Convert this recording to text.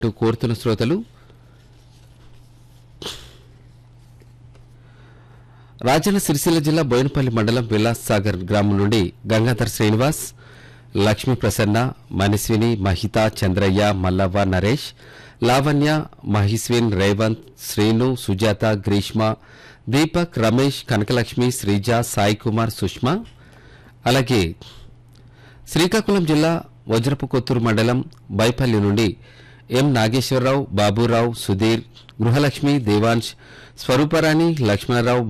కోరుతున్న శ్రోతలు రాజన్న సిరిసిల్ల జిల్లా బోయినపల్లి మండలం విలాస్ సాగర్ గ్రామం నుండి గంగాధర్ శ్రీనివాస్ లక్ష్మీ ప్రసన్న మనస్విని మహిత చంద్రయ్య మల్లవ్వ నరేష్ లావణ్య మహిస్విన్ రేవంత్ శ్రీను సుజాత గ్రీష్మ దీపక్ రమేష్ కనకలక్ష్మి శ్రీజ సాయి కుమార్ సుష్మా అలాగే శ్రీకాకుళం జిల్లా వజ్రపు కొత్తూరు మండలం బైపల్లి నుండి ఎం నాగేశ్వరరావు బాబురావు సుధీర్ గృహలక్ష్మి దేవాంశ్ స్వరూపరాణి లక్ష్మణరావు